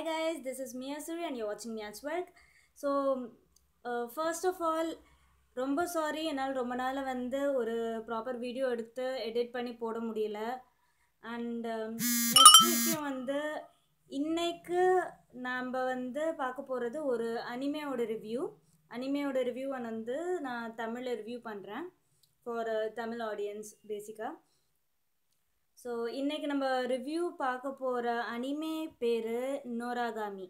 guys, this is Mia Suri and you're watching Mia's work. So first of all ரொம்ப sorry என்னால் ரொம்ப நாள் வந்து ஒரு ப்ராப்பர் வீடியோ எடுத்து எடிட் பண்ணி போட முடியல அண்ட் நெக்ஸ்ட் விஷயம் வந்து இன்னைக்கு நாம் வந்து பார்க்க போகிறது ஒரு அனிமையோட ரிவ்யூ அனிமையோட ரிவ்யூ வந்து நான் தமிழில் ரிவ்யூ பண்ணுறேன் ஃபார் தமிழ் ஆடியன்ஸ் பேசிக்காக ஸோ இன்னைக்கு நம்ம ரிவ்யூ பார்க்க போகிற அனிமே பேர் நோராகாமி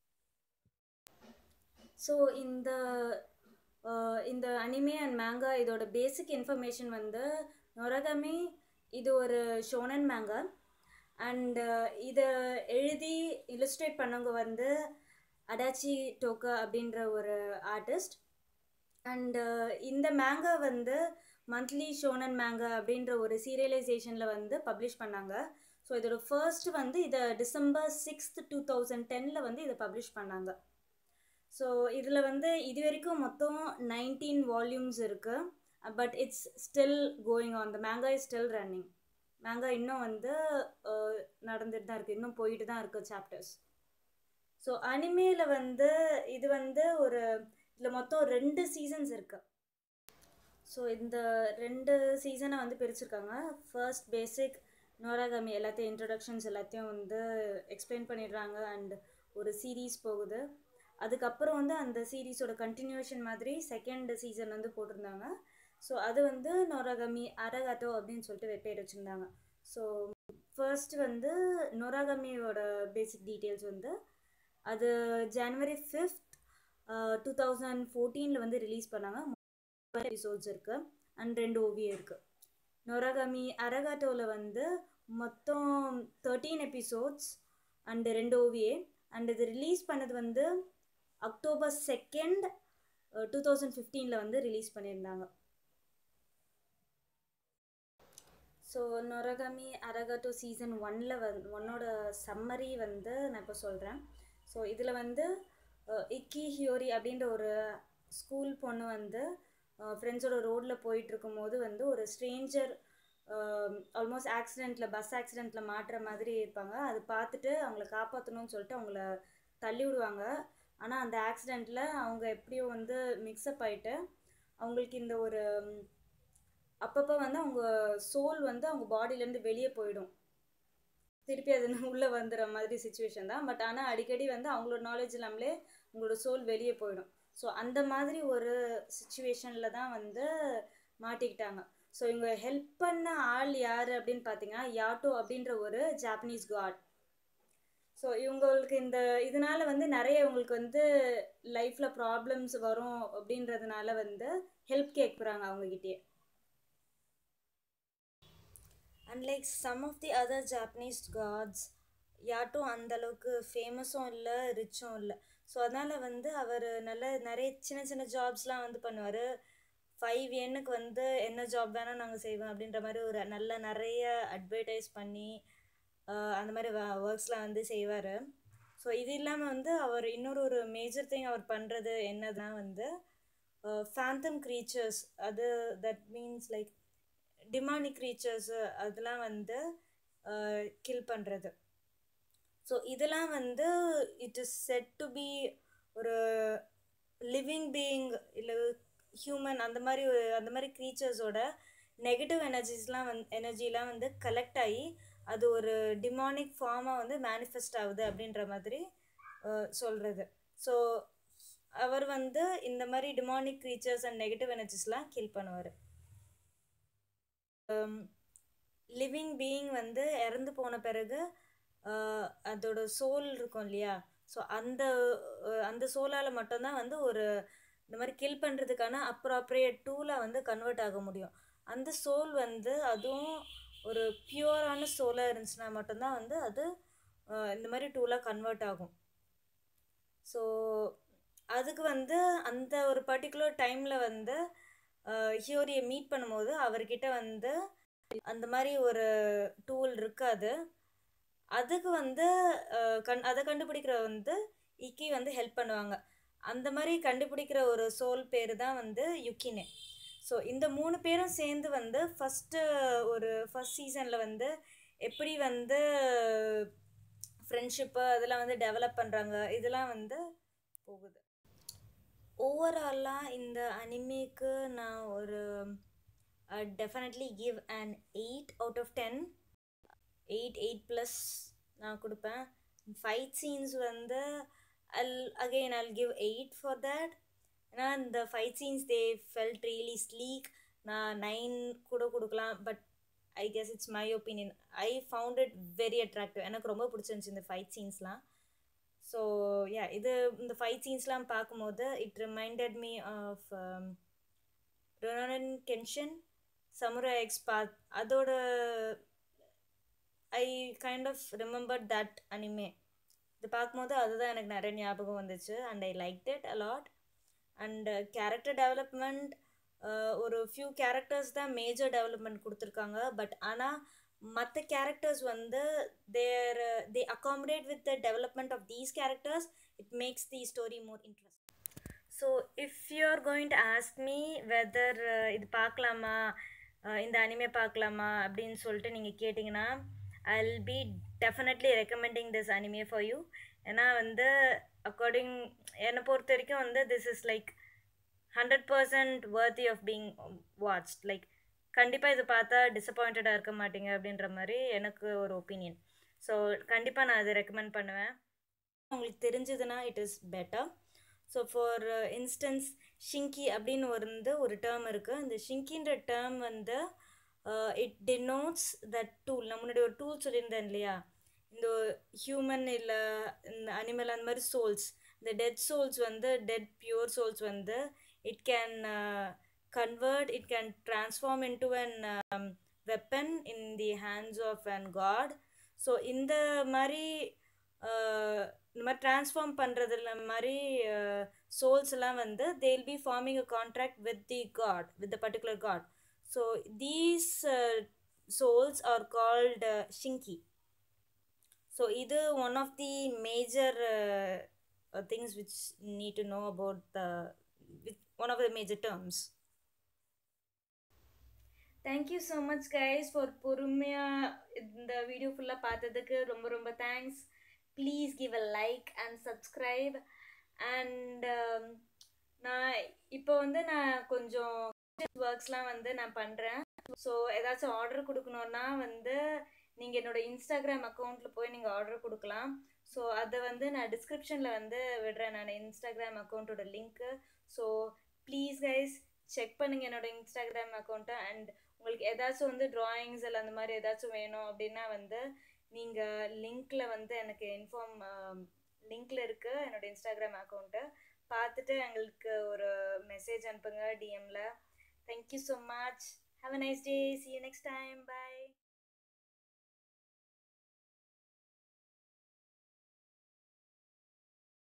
ஸோ இந்த அஹ், இந்த அனிமே அண்ட் மேங்கா இதோட பேசிக் இன்ஃபர்மேஷன் வந்து நொரகமி இது ஒரு ஷோனன் மேங்கா அண்ட் இதை எழுதி இல்லுஸ்ட்ரேட் பண்ணவங்க வந்து அடாச்சி டோக்கா அப்படின்ற ஒரு ஆர்டிஸ்ட் அண்டு இந்த மேங்கா வந்து மந்த்லி ஷோனன் மேங்கா அப்படின்ற ஒரு சீரியலைசேஷனில் வந்து பப்ளிஷ் பண்ணாங்க ஸோ இதோட ஃபர்ஸ்ட் வந்து இதை டிசம்பர் சிக்ஸ்த் டூ தௌசண்ட் டெனில் வந்து இதை பப்ளிஷ் பண்ணாங்க ஸோ இதில் வந்து இது வரைக்கும் மொத்தம் நைன்டீன் வால்யூம்ஸ் இருக்குது but it's still going on the manga is still running manga இன்னும் வந்து அஹ், நடந்துட்டு தான் இருக்குது இன்னும் போயிட்டு தான் இருக்குது சாப்டர்ஸ் ஸோ அனிமேல வந்து இது வந்து ஒரு இதில் மொத்தம் ரெண்டு சீசன்ஸ் இருக்குது ஸோ இந்த ரெண்டு சீசனை வந்து பிரிச்சிருக்காங்க ஃபர்ஸ்ட் பேசிக் நோராகாமி எல்லாத்தையும் இன்ட்ரடக்ஷன்ஸ் எல்லாத்தையும் வந்து எக்ஸ்பிளைன் பண்ணிடுறாங்க அண்ட் ஒரு சீரீஸ் போகுது அதுக்கப்புறம் வந்து அந்த சீரீஸோட கண்டினியூஷன் மாதிரி செகண்ட் சீசன் வந்து போட்டிருந்தாங்க ஸோ அது வந்து நோராகாமி அரகாட்டோ அப்படின்னு சொல்லிட்டு பேர் வச்சுருந்தாங்க ஸோ ஃபர்ஸ்ட் வந்து நோராகாமியோட பேசிக் டீட்டெயில்ஸ் வந்து அது ஜனவரி ஃபிஃப்த் டூ தௌசண்ட் ஃபோர்டீனில் வந்து ரிலீஸ் பண்ணாங்க எபிசோட்ஸ் இருக்குது அண்ட் ரெண்டு ஓவியம் இருக்குது நொராகாமி அரகாட்டோவில் வந்து மொத்தம் தேர்ட்டீன் எபிசோட்ஸ் அண்டு ரெண்டு ஓவியே அண்ட் இது ரிலீஸ் பண்ணது வந்து அக்டோபர் செகண்ட் டூ தௌசண்ட் ஃபிஃப்டீனில் வந்து ரிலீஸ் பண்ணியிருந்தாங்க ஸோ நொரகாமி அரகாட்டோ சீசன் ஒன்ல வந் ஒன்னோட சம்மரி வந்து நான் இப்போ சொல்கிறேன் ஸோ இதில் வந்து அஹ், இக்கி ஹியோரி அப்படின்ற ஒரு ஸ்கூல் பொண்ணு வந்து ஃப்ரெண்ட்ஸோட ரோட்டில் போயிட்டு இருக்கும்போது வந்து ஒரு ஸ்ட்ரேஞ்சர் ஆல்மோஸ்ட் ஆக்சிடெண்ட்டில் பஸ் ஆக்சிடெண்ட்டில் மாட்டுற மாதிரி இருப்பாங்க அது பார்த்துட்டு அவங்கள காப்பாற்றணும்னு சொல்லிட்டு அவங்கள தள்ளி விடுவாங்க ஆனால் அந்த ஆக்சிடெண்ட்டில் அவங்க எப்படியோ வந்து மிக்சப் ஆயிட்டு அவங்களுக்கு இந்த ஒரு ம், அப்பப்போ வந்து அவங்க சோல் வந்து அவங்க பாடியிலேருந்து வெளியே போயிடும் திருப்பி அது உள்ளே வந்துடுற மாதிரி சுச்சுவேஷன் தான் பட் ஆனால் அடிக்கடி வந்து அவங்களோட நாலேஜ் இல்லாமலே உங்களோட சோல் வெளியே போயிடும் ஸோ அந்த மாதிரி ஒரு சுச்சுவேஷனில் தான் வந்து மாட்டிக்கிட்டாங்க ஸோ இவங்க ஹெல்ப் பண்ண ஆள் யார் அப்படின்னு பார்த்தீங்கன்னா யாட்டோ அப்படின்ற ஒரு ஜாப்பனீஸ் காட் ஸோ இவங்களுக்கு இந்த இதனால வந்து நிறைய இவங்களுக்கு வந்து லைஃப்பில் ப்ராப்ளம்ஸ் வரும் அப்படின்றதுனால வந்து ஹெல்ப் கேட்குறாங்க அவங்ககிட்டயே unlike some of the other Japanese gods யாட்டும் அந்த அளவுக்கு ஃபேமஸும் இல்லை ரிச்சும் இல்லை ஸோ அதனால் வந்து அவர் நல்ல நிறைய சின்ன சின்ன ஜாப்ஸ்லாம் வந்து பண்ணுவார் ஃபைவ் எண்ணுக்கு வந்து என்ன ஜாப் வேணால் நாங்கள் செய்வோம் அப்படின்ற மாதிரி ஒரு நல்ல நிறைய அட்வர்டைஸ் பண்ணி ஆஹ் அந்த மாதிரி ஒர்க்ஸ்லாம் வந்து செய்வார் ஸோ இது இல்லாமல் வந்து அவர் இன்னொரு ஒரு மேஜர் திங் அவர் பண்ணுறது என்னதுன்னா வந்து ஃபேந்தம் க்ரீச்சர்ஸ் அது that means like demonic creatures அதெல்லாம் வந்து கில் பண்ணுறது ஸோ இதெல்லாம் வந்து it is set to be ஒரு லிவிங் பீயிங் இல்லை ஹியூமன் அந்த மாதிரி ஒரு- அந்த மாதிரி க்ரீச்சர்ஸோட நெகட்டிவ் எனர்ஜிஸ்லாம் வந்து எனர்ஜிலாம் வந்து கலெக்ட் ஆகி அது ஒரு டிமானிக் ஃபார்மாக வந்து மேனிஃபெஸ்ட் ஆகுது அப்படின்ற மாதிரி சொல்கிறது ஸோ அவர் வந்து இந்த மாதிரி டிமானிக் க்ரீச்சர்ஸ் அண்ட் நெகட்டிவ் எனர்ஜிஸ்லாம் கில் பண்ணுவார் லிவிங் பீயிங் வந்து இறந்து போன பிறகு ஆஹ், அதோட சோல் இருக்கும் இல்லையா ஸோ அந்த அஹ், அந்த சோலால் மட்டும்தான் வந்து ஒரு இந்த மாதிரி கில் பண்ணுறதுக்கான அப்ராப்ரியேட் டூலாக வந்து கன்வெர்ட் ஆக முடியும் அந்த சோல் வந்து அதுவும் ஒரு பியூரான சோலாக இருந்துச்சுன்னா மட்டும்தான் வந்து அது ஆஹ், இந்த மாதிரி டூலாக கன்வெர்ட் ஆகும் ஸோ அதுக்கு வந்து அந்த ஒரு பர்டிகுலர் டைமில் வந்து ஹியோரியை மீட் பண்ணும்போது அவர்கிட்ட வந்து அந்த மாதிரி ஒரு டூல் இருக்காது அதுக்கு வந்து அஹ், கண் அதை கண்டுபிடிக்கிற வந்து இக்கி வந்து ஹெல்ப் பண்ணுவாங்க அந்த மாதிரி கண்டுபிடிக்கிற ஒரு சோல் பேர் தான் வந்து யுக்கினே ஸோ இந்த மூணு பேரும் சேர்ந்து வந்து ஃபஸ்ட்டு ஒரு ஃபஸ்ட் சீசனில் வந்து எப்படி வந்து ஃப்ரெண்ட்ஷிப்பு அதெல்லாம் வந்து டெவலப் பண்ணுறாங்க இதெல்லாம் வந்து போகுது ஓவராலாக இந்த அனிமேக்கு நான் ஒரு definitely give and eight out of ten eight eight plus நான் கொடுப்பேன் ஃபைட் சீன்ஸ் வந்து I'll again I'll give eight for that ஏன்னா இந்த fight scenes they felt really sleek நான் நைன் கூட கொடுக்கலாம் but I guess it's my opinion I found it very attractive எனக்கு ரொம்ப பிடிச்சிருந்துச்சி இந்த ஃபைட் சீன்ஸ்லாம் ஸோ யா இது இந்த ஃபைட் சீன்ஸ்லாம் பார்க்கும்போது it reminded me of ரொனானன் கென்ஷன் சமுரா X பாத் அதோட I kind of remember that anime இது பார்க்கும்போது அதுதான் எனக்கு நிறைய ஞாபகம் வந்துச்சு and I like it allot and character development ஒரு ஃபியூ கேரக்டர்ஸ் தான் மேஜர் டெவலப்மெண்ட் கொடுத்துருக்காங்க பட் ஆனால் மற்ற கேரக்டர்ஸ் வந்து தேர் தே accommodate with the development of these characters it makes the story more interest so if you are going to ask me weather இது பார்க்கலாமா இந்த anime பார்க்கலாமா அப்படின்னு சொல்லிட்டு நீங்கள் கேட்டிங்கன்னா I will be definitely recommending this anime for you ஏன்னா வந்து அக்கார்டிங் என்னை பொறுத்த வரைக்கும் வந்து this is like hundred percent worthy of being watched like கண்டிப்பாக இது பார்த்தா டிசப்பாயிண்டடாக இருக்க மாட்டீங்க அப்படின்ற மாதிரி எனக்கு ஒரு ஒப்பீனியன் ஸோ கண்டிப்பாக நான் அதை ரெக்கமெண்ட் பண்ணுவேன் உங்களுக்கு தெரிஞ்சதுன்னா it is better so for instance shinki அப்படின்னு வந்து ஒரு டேர்ம் இருக்குது இந்த ஷிங்கின்ற டேர்ம் வந்து இட் டினோட்ஸ் தட் டூல் நான் முன்னாடி ஒரு டூல் சொல்லியிருந்தேன் இல்லையா இந்த ஹியூமன் இல்லை இந்த அனிமல் அந்த மாதிரி சோல்ஸ் இந்த டெட் சோல்ஸ் வந்து டெட் பியூர் சோல்ஸ் வந்து it can convert it can transform into an weapon in the hands of an god so இந்த மாதிரி இந்த மாதிரி ட்ரான்ஸ்ஃபார்ம் பண்ணுறதுல மாதிரி சோல்ஸ் எல்லாம் வந்து they'll be forming a contract with the god with the particular god so these souls are called shinki so இது one of the major things which need to know about the with one of the major terms thank you so much guys for பொறுமையாக இந்த video ஃபுல்லாக பார்த்ததுக்கு ரொம்ப ரொம்ப thanks please give a like and subscribe and நான் இப்போ வந்து நான் கொஞ்சம் ஒர்க்ஸ்லாம் வந்து நான் பண்ணுறேன் ஸோ ஏதாச்சும் ஆர்டர் கொடுக்கணுன்னா வந்து நீங்கள் என்னோடய இன்ஸ்டாகிராம் அக்கௌண்ட்டில் போய் நீங்கள் ஆர்டர் கொடுக்கலாம் ஸோ அதை வந்து நான் டிஸ்கிரிப்ஷனில் வந்து விடுறேன் நான் இன்ஸ்டாகிராம் அக்கௌண்ட்டோட link so please guys check பண்ணுங்கள் என்னோடய இன்ஸ்டாகிராம் அக்கௌண்ட்டை அண்ட் உங்களுக்கு ஏதாச்சும் வந்து ட்ராயிங்ஸ் இல்லை அந்த மாதிரி ஏதாச்சும் வேணும் அப்படின்னா வந்து நீங்கள் லிங்க்கில் வந்து எனக்கு இன்ஃபார்ம் லிங்க்கில் இருக்குது என்னோடய இன்ஸ்டாகிராம் அக்கௌண்ட்டு பார்த்துட்டு எங்களுக்கு ஒரு மெசேஜ் அனுப்புங்க டிஎம்மில் thank you so much have a nice day see you next time bye